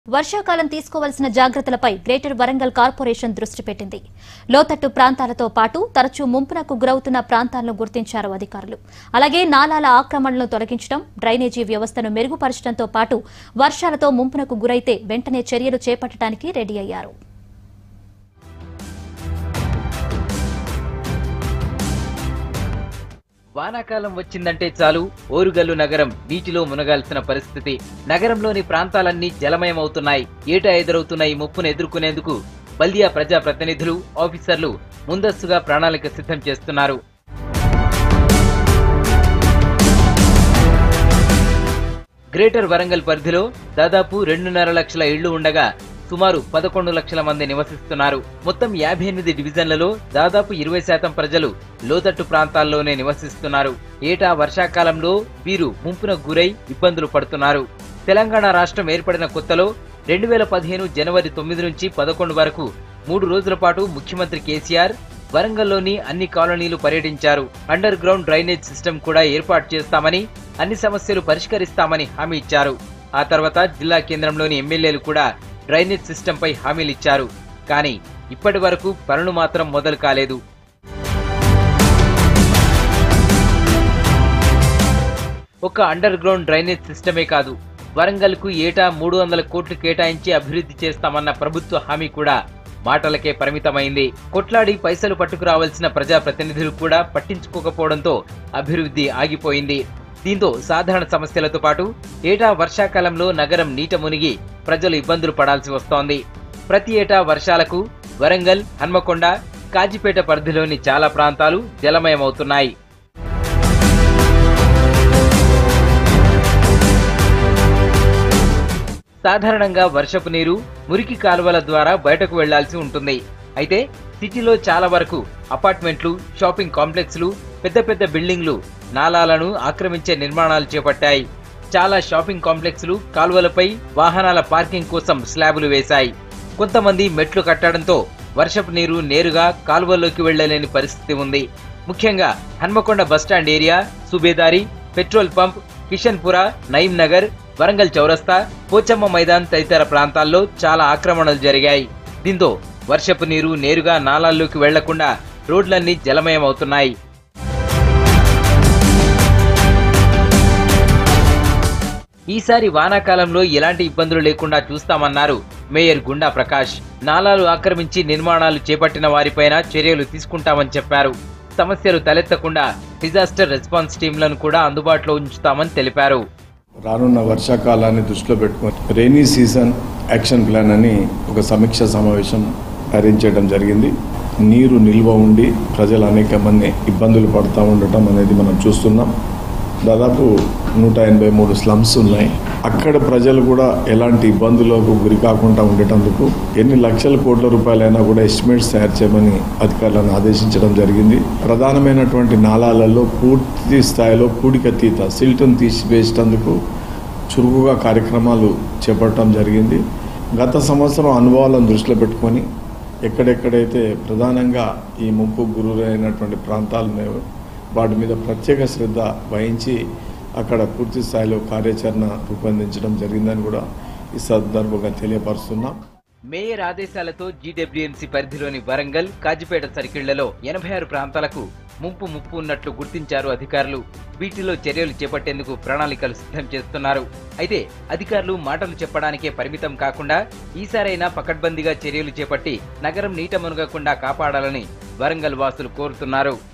వర్షాకాలం తీసుకోవాల్సిన జాగ్రత్తలపై greater Warangal corporation దృష్టి పెట్టింది లోతట్టు ప్రాంతాలతో పాటు తరచూ ముంపునకు గురవుతున్న ప్రాంతాలను గుర్తించారు అధికారులు అలాగే నాలాల ఆక్రమణలను తొలగించడం డ్రైనేజీ వ్యవస్థను మెరుగుపరచడంతో పాటు వర్షాలతో ముంపునకు గురైతే వెంటనే చర్యలు చేపట్టడానికి రెడీ అయ్యారు వానాకాలం వచ్చిందంటే చాలు ఓరుగల్లు నగరం నీటిలో మునగాల్సిన పరిస్థితి నగరంలోని ప్రాంతాలన్నీ జలమయమవుతున్నాయి ఏటా ఎదురవుతున్న ఈ ముప్పును ఎదుర్కొనేందుకు బల్దియా ప్రజా ప్రతినిధులు ఆఫీసర్లు ముందస్తుగా ప్రణాళిక సిద్ధం చేస్తున్నారు గ్రేటర్ వరంగల్ పరిధిలో దాదాపు రెండున్నర లక్షల ఇళ్లు ఉండగా సుమారు పదకొండు లక్షల మంది నివసిస్తున్నారు మొత్తం యాభై ఎనిమిది డివిజన్లలో దాదాపు ఇరవై శాతం ప్రజలు లోతట్టు ప్రాంతాల్లోనే నివసిస్తున్నారు ఏటా వర్షాకాలంలో వీరు ముంపునకు గురై ఇబ్బందులు పడుతున్నారు తెలంగాణ రాష్ట్రం ఏర్పడిన కొత్తలో రెండు వేల పదిహేను జనవరి తొమ్మిది నుంచి పదకొండు వరకు మూడు రోజుల పాటు ముఖ్యమంత్రి కేసీఆర్ వరంగల్లోని అన్ని కాలనీలు పర్యటించారు అండర్ గ్రౌండ్ డ్రైనేజ్ సిస్టమ్ కూడా ఏర్పాటు చేస్తామని అన్ని సమస్యలు పరిష్కరిస్తామని హామీ ఇచ్చారు ఆ తర్వాత జిల్లా కేంద్రంలోని ఎమ్మెల్యేలు కూడా డ్రైనేజ్ సిస్టంపై హామీలిచ్చారు కానీ ఇప్పటి వరకు పనులు మాత్రం మొదలు కాలేదు ఒక అండర్ గ్రౌండ్ డ్రైనేజ్ సిస్టమే కాదు వరంగల్ కు ఏటా మూడు వందల కోట్లు కేటాయించి అభివృద్ధి చేస్తామన్న ప్రభుత్వ హామీ కూడా మాటలకే పరిమితమైంది కొట్లాడి పైసలు పట్టుకురావాల్సిన ప్రజాప్రతినిధులు కూడా పట్టించుకోకపోవడంతో అభివృద్ధి ఆగిపోయింది దీంతో సాధారణ సమస్యలతో పాటు ఏటా వర్షాకాలంలో నగరం నీట మునిగి ప్రజలు ఇబ్బందులు పడాల్సి వస్తోంది ప్రతి ఏటా వర్షాలకు వరంగల్ హన్మకొండ కాజిపేట పరిధిలోని చాలా ప్రాంతాలు జలమయమవుతున్నాయి సాధారణంగా వర్షపు నీరు మురికి కాలువల ద్వారా బయటకు వెళ్లాల్సి ఉంటుంది అయితే సిటీలో చాలా వరకు అపార్ట్మెంట్లు షాపింగ్ కాంప్లెక్స్లు పెద్ద పెద్ద బిల్డింగ్లు నాలాలను ఆక్రమించే నిర్మాణాలు చేపట్టాయి చాలా షాపింగ్ కాంప్లెక్స్లు కాలువలపై వాహనాల పార్కింగ్ కోసం స్లాబులు వేశాయి కొంతమంది మెట్లు కట్టడంతో వర్షపు నీరు నేరుగా కాలువల్లోకి వెళ్లలేని పరిస్థితి ఉంది ముఖ్యంగా Hanamkonda bus stand area Subedari petrol pump Kishanpura Nayeem Nagar Warangal చౌరస్తా పోచమ్మ మైదాన్ తదితర ప్రాంతాల్లో చాలా ఆక్రమణలు జరిగాయి దీంతో వర్షపు నీరు నేరుగా నాలాల్లోకి వెళ్లకుండా రోడ్లన్నీ జలమయమవుతున్నాయి ఈసారి వానాకాలంలో ఎలాంటి ఇబ్బందులు లేకుండా చూస్తామన్నారు మేయర్ గుండా ప్రకాష్ నాలాలు ఆక్రమించి నిర్మాణాలు చేపట్టిన వారిపైన చర్యలు తీసుకుంటామని చెప్పారు సమస్యలు తలెత్తకుండా డిజాస్టర్ రెస్పాన్స్ టీంలను కూడా అందుబాటులో ఉంచుతామని తెలిపారు రానున్న వర్షాకాలాన్ని దృష్టిలో పెట్టుకొని రెయినీ సీజన్ యాక్షన్ ప్లాన్ అని ఒక సమీక్ష సమావేశం అరేంజ్ చేయడం జరిగింది నీరు నిల్వ ఉండి ప్రజలు అనేక మంది ఇబ్బందులు పడుతూ ఉండటం అనేది మనం చూస్తున్నాం దాదాపు నూట ఎనభై మూడు స్లమ్స్ ఉన్నాయి అక్కడ ప్రజలు కూడా ఎలాంటి ఇబ్బందులకు గురి కాకుండా ఉండేటందుకు ఎన్ని లక్షల కోట్ల రూపాయలైనా కూడా ఎస్టిమేట్స్ తయారు చేయమని అధికారులను ఆదేశించడం జరిగింది ప్రధానమైనటువంటి నాలాలలో పూర్తి స్థాయిలో పూడికతీత సిల్ట్ను తీసివేసేటందుకు చురుకుగా కార్యక్రమాలు చేపట్టడం జరిగింది గత సంవత్సరం అనుభవాలను దృష్టిలో పెట్టుకొని ఎక్కడెక్కడైతే ప్రధానంగా ఈ ముంపు గురైనటువంటి ప్రాంతాలు ఉన్నాయో వాటి మీద ప్రత్యేక శ్రద్ధ వహించి అక్కడ పూర్తి స్థాయిలో కార్యాచరణ రూపొందించడం జరిగిందని కూడా ఈ సందర్భంగా తెలియపరుస్తున్నాం మేయర్ ఆదేశాలతో జీడబ్ల్యూఎంసీ పరిధిలోని వరంగల్ కాజిపేట సర్కిళ్లలో ఎనభై ఆరు ప్రాంతాలకు ముంపు ముప్పు ఉన్నట్లు గుర్తించారు అధికారులు వీటిలో చర్యలు చేపట్టేందుకు ప్రణాళికలు సిద్ధం చేస్తున్నారు అయితే అధికారులు మాటలు చెప్పడానికే పరిమితం కాకుండా ఈసారైనా పకడ్బందీగా చర్యలు చేపట్టి నగరం నీట మునగకుండా కాపాడాలని వరంగల్ వాసులు కోరుతున్నారు